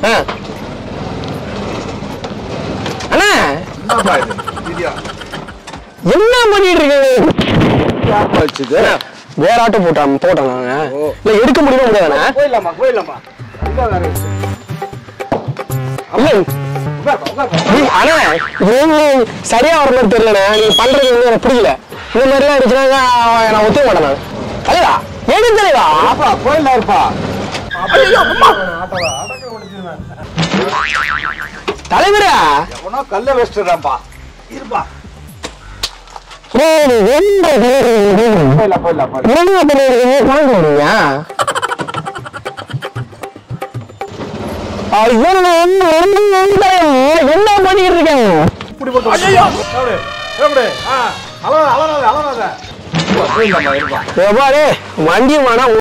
ஆ. அண்ணா என்னப்பா இது வீடியோ என்ன பண்ணிட்டு இருக்கீங்க யாப்பா வச்சுது வேற ஆட்டோ போட்டான் போட்டேன் நாங்க ஓ. இல்ல எடுக்க முடியுமா முடியாதானே போயிடலாமா போயிடலாமா அங்க வேற இருக்கு. இல்ல உட்காருப்பா உட்காருப்பா நீ- அண்ணா நீங்க சரியா வர மாதிரி தெரியலண்ணே நீங்க பண்றது வந்து எனக்கு பிடிக்கல இந்த மாதிரிலாம் இருந்துச்சுன்னா நான் ஒத்துக்க மாட்டேன் நான் தலைவா ஏடு தலைவா அப்பா போயிடலாம் இருப்பா தலைவரா எவனோ கல்ல வச்சுறான்ப்பா இருப்பா போயிடலாம் போயிடலாம் போயிடலாம் என்ன பண்ணிட்டு இருக்கேன் இப்படி போட்டு ஐயோ எப்படி எப்படி ஆ அலறாத அலறாத அலறாத போயிடலாமா இருப்பா எவ்வாறு வண்டி வேணா